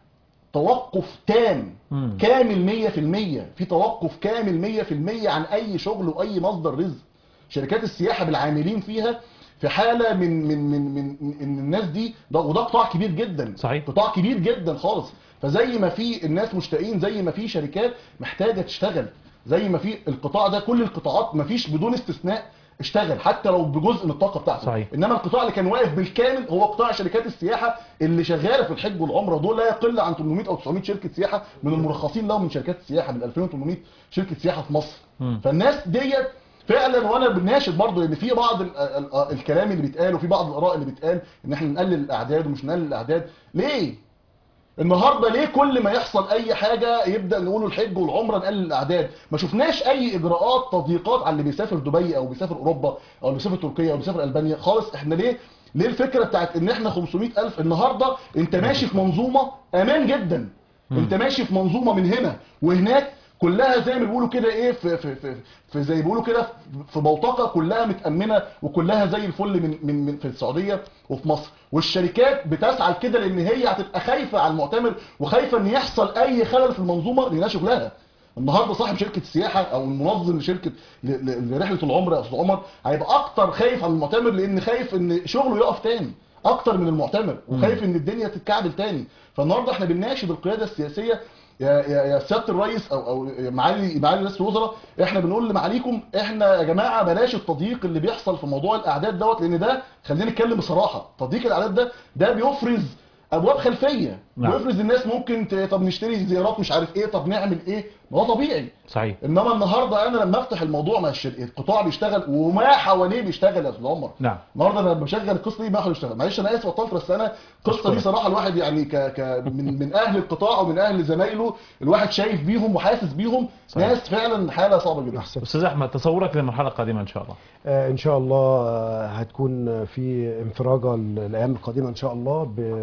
توقف تام مم. كامل 100% في توقف كامل 100% عن اي شغل واي مصدر رزق شركات السياحه بالعاملين فيها في حاله من من من من من- ان الناس دي ده وده قطاع كبير جدا صحيح. قطاع كبير جدا خالص فزي ما في الناس مشتاقين زي ما في شركات محتاجه تشتغل زي ما في القطاع ده كل القطاعات ما فيش بدون استثناء اشتغل حتى لو بجزء من الطاقه بتاعته صحيح. انما القطاع اللي كان واقف بالكامل هو قطاع شركات السياحه اللي شغاله في الحج والعمره دول لا يقل عن 800 او 900 شركه سياحه من المرخصين لهم من شركات السياحه من 2800 شركه سياحه في مصر مم. فالناس ديت فعلا وانا بناشد برضو ان في بعض ال ال ال الكلام اللي بيتقال وفي بعض الاراء اللي بيتقال ان احنا نقلل الاعداد ومش نقلل الاعداد ليه النهارده ليه كل ما يحصل اي حاجه يبدا نقولوا الحج والعمره نقلل الاعداد ما شفناش اي اجراءات تضييقات على اللي بيسافر دبي او بيسافر اوروبا او اللي بيسافر تركيا او بيسافر البانيا خالص احنا ليه ليه الفكره بتاعت ان احنا 500000 النهارده انت ماشي في منظومه امان جدا انت ماشي في منظومه من هنا وهناك كلها زي ما بيقولوا كده ايه في في في, في زي بيقولوا كده في بوتقه كلها متامنه وكلها زي الفل من من, من في السعوديه وفي مصر والشركات بتسعى لكده لان هي هتبقى خايفه على المعتمر وخايفه ان يحصل اي خلل في المنظومه لان ده شغلها النهارده صاحب شركه السياحه او المنظم لشركه ل- ل- لرحله العمره يا استاذ عمر هيبقى اكتر خايف على المعتمر لان خايف ان شغله يقف تاني اكتر من المعتمر وخايف ان الدنيا تتكعبل تاني فالنهارده احنا بنناشد القياده السياسيه يا يا يا سياده الرئيس او او معالي معالي رئيس الوزراء احنا بنقول لمعاليكم احنا يا جماعه بلاش التضييق اللي بيحصل في موضوع الاعداد دوت لان ده خلينا نتكلم بصراحه تضييق الاعداد ده ده بيفرز ابواب خلفيه نعم. بيفرز الناس ممكن ت- طب نشتري زيارات مش عارف ايه طب نعمل ايه ما هو طبيعي صحيح انما النهارده انا لما افتح الموضوع مع الشركه القطاع بيشتغل وما حواليه بيشتغل يا استاذ عمر نعم النهارده انا بشغل القصه دي ما حواليه بيشتغل معلش انا اسف بطلت بس انا القصه دي صراحه الواحد يعني ك... ك... من من اهل القطاع ومن اهل زمايله الواحد شايف بيهم وحاسس بيهم صحيح. ناس فعلا حاله صعبه جدا احسن استاذ احمد تصورك للمرحله القادمه ان شاء الله آه، ان شاء الله آه، هتكون في انفراجه الايام القادمه ان شاء الله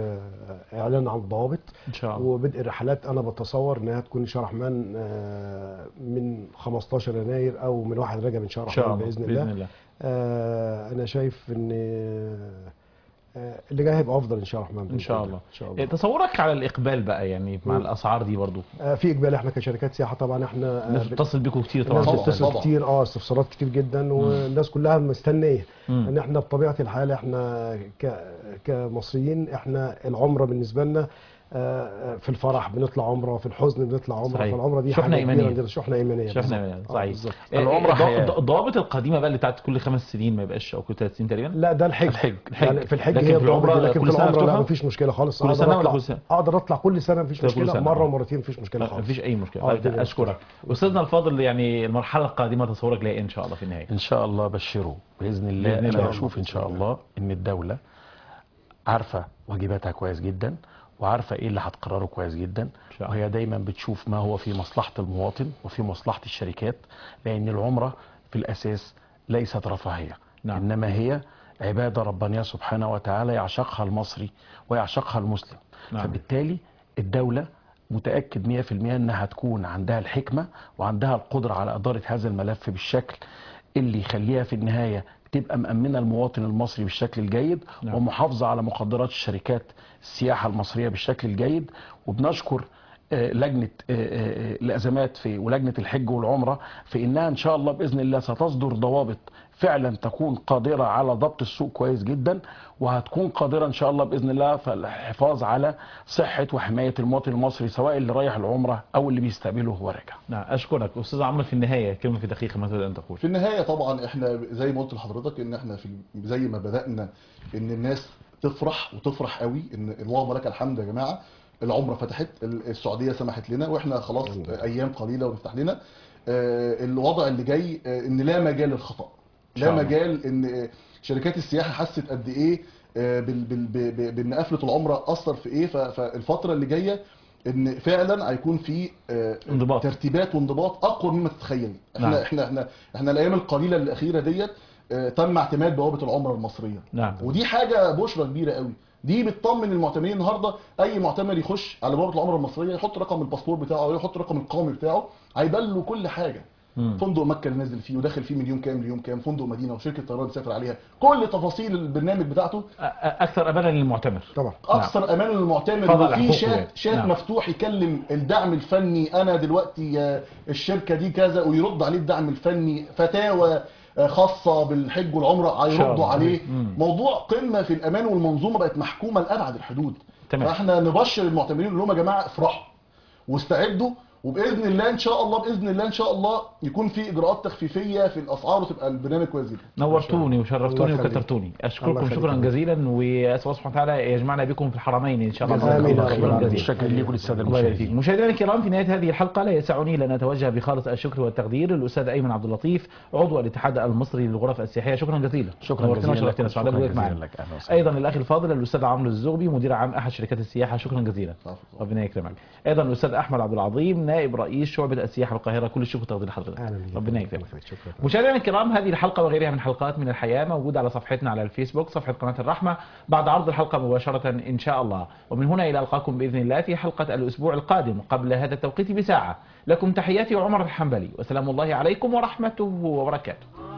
باعلان عن الضوابط ان شاء الله وبدء الرحلات انا بتصور انها تكون ان شاء الله الرحمن آه، من 15 يناير او من 1 رجب ان شاء ان الله شاء الرحمن الله باذن باذن الله الله آه، انا شايف ان آه، اللي جاي هيبقى افضل ان شاء الله الرحمن ان بإذن شاء الله ان شاء إيه، الله تصورك على الاقبال بقى يعني مع مم. الاسعار دي برضو آه، في اقبال احنا كشركات سياحه طبعا احنا آه، الناس بتتصل بيكم كتير طبعا الناس طبعاً، بتتصل طبعاً. كتير اه استفسارات كتير جدا والناس كلها مستنيه مم. ان احنا بطبيعه الحال احنا ك كمصريين احنا العمره بالنسبه لنا آه، في الفرح بنطلع عمره في الحزن بنطلع عمره صحيح. فالعمره دي شحنة حاجه كبيرة إيمانية. عندنا شحنه ايمانيه شفنا بالظبط. يعني آه، صحيح بالظبط. إيه، العمرة الض- حياة. الض- الضوابط القديمه بقى اللي بتاعت كل خمس سنين ما يبقاش او كل ثلاث سنين تقريبا لا ده الحج الحج الحج يعني في الحج لكن هي في العمره الضوابط دي، لكن كل في سنه العمره لا مفتوحه مفيش مشكله خالص كل أقدر سنة ولا أطلع- كل سنة؟ اقدر اطلع كل سنه مفيش كل مشكله سنة، مره آه. ومرتين مفيش مشكله خالص مفيش اي مشكله آه، طيب، الدنيا اشكرك استاذنا الفاضل يعني المرحله القادمه تصورك لها إيه ان شاء الله في النهايه ان شاء الله بشره باذن الله بإذن الله. انا بشوف ان شاء الله ان الدوله عارفه واجباتها كويس جدا وعارفه ايه اللي هتقرره كويس جدا شاء الله. وهي دايما بتشوف ما هو في مصلحه المواطن وفي مصلحه الشركات لان العمره في الاساس ليست رفاهيه نعم. انما هي عباده ربانيه سبحانه وتعالى يعشقها المصري ويعشقها المسلم نعم. فبالتالي الدوله متاكد 100% انها هتكون عندها الحكمه وعندها القدره على اداره هذا الملف بالشكل اللي يخليها في النهايه تبقى مأمنة المواطن المصري بالشكل الجيد نعم. ومحافظة على مقدرات الشركات السياحة المصرية بالشكل الجيد وبنشكر آه، لجنة آه، آه، الأزمات في ولجنة الحج والعمرة في إنها إن شاء الله بإذن الله ستصدر ضوابط فعلا تكون قادرة على ضبط السوق كويس جدا وهتكون قادرة إن شاء الله بإذن الله في الحفاظ على صحة وحماية المواطن المصري سواء اللي رايح العمرة أو اللي بيستقبله وهو راجع نعم اشكرك استاذ عمرو في النهايه كلمه في دقيقه ما تريد ان تقول في النهايه طبعا احنا زي ما قلت لحضرتك ان احنا في زي ما بدانا ان الناس تفرح وتفرح قوي ان اللهم لك الحمد يا جماعه العمره فتحت ال- السعوديه سمحت لنا واحنا خلاص ايام قليله ونفتح لنا آه، الوضع اللي جاي آه، ان لا مجال للخطا شاء لا الله. مجال ان آه، شركات السياحه حست قد ايه آه، بال- بال- ب- ب- بان قفله العمره اثر في ايه ف- فالفتره اللي جايه ان فعلا هيكون في آه، انضباط. ترتيبات وانضباط اقوى مما تتخيل احنا نعم. احنا احنا احنا الايام القليله الاخيره ديت آه، تم اعتماد بوابه العمره المصريه نعم ودي حاجه بشرى كبيره قوي دي بتطمن المعتمرين النهارده اي معتمر يخش على بوابه العمره المصريه يحط رقم الباسبور بتاعه او يحط رقم القومي بتاعه هيبان له كل حاجه مم. فندق مكه اللي نازل فيه وداخل فيه من يوم كام ليوم كام فندق مدينه وشركه طيران بيسافر عليها كل تفاصيل البرنامج بتاعته أ- أ- اكثر امانا للمعتمر طبعا اكثر امان للمعتمر فضل وفي حقوقه شات يعني. شات نعم. مفتوح يكلم الدعم الفني انا دلوقتي آه، الشركه دي كذا ويرد عليه الدعم الفني فتاوى آه، خاصه بالحج والعمره شاء هيردوا الله. عليه مم. موضوع قمه في الامان والمنظومه بقت محكومه لابعد الحدود تمام. فاحنا نبشر المعتمرين نقول لهم يا جماعه افرحوا واستعدوا وباذن الله ان شاء الله باذن الله ان شاء الله يكون في اجراءات تخفيفيه في الاسعار وتبقى البرنامج كويس جدا نورتوني وشرفتوني الله يخليك. وكثرتوني الله اشكركم يخليك شكرا يا رب. جزيلا واسال الله سبحانه وتعالى يجمعنا بكم في الحرمين ان شاء الله جزاك بارك الله الله خير. شكرا الله جزيلا شكرا لكم للساده الله يبارك فيك المشاهدين مشاهدينا الكرام في نهايه هذه الحلقه لا يسعني لان اتوجه بخالص الشكر والتقدير للاستاذ ايمن عبد اللطيف عضو الاتحاد المصري للغرف السياحيه شكرا جزيلا شكرا نورتنا جزيلا وشرفتنا لكم. سعداء شكرا بوجودك جزيلا معنا لك. أهلا وسهلا. ايضا الاخ الفاضل الاستاذ عمرو الزغبي مدير عام احد شركات السياحه شكرا جزيلا ربنا يكرمك ايضا الاستاذ احمد عبد العظيم نائب رئيس شعبه السياحه القاهره كل الشكر وتقدير لحضرتك أهلا بك. ربنا يكرمك الله يخليك. شكرا مشاهدينا الكرام هذه الحلقة وغيرها من حلقات من الحياة موجودة على صفحتنا على الفيسبوك صفحة قناة الرحمة بعد عرض الحلقة مباشرة إن شاء الله ومن هنا إلى ألقاكم بإذن الله في حلقة الأسبوع القادم قبل هذا التوقيت بساعة لكم تحياتي عمر الحنبلي وسلام الله عليكم ورحمته وبركاته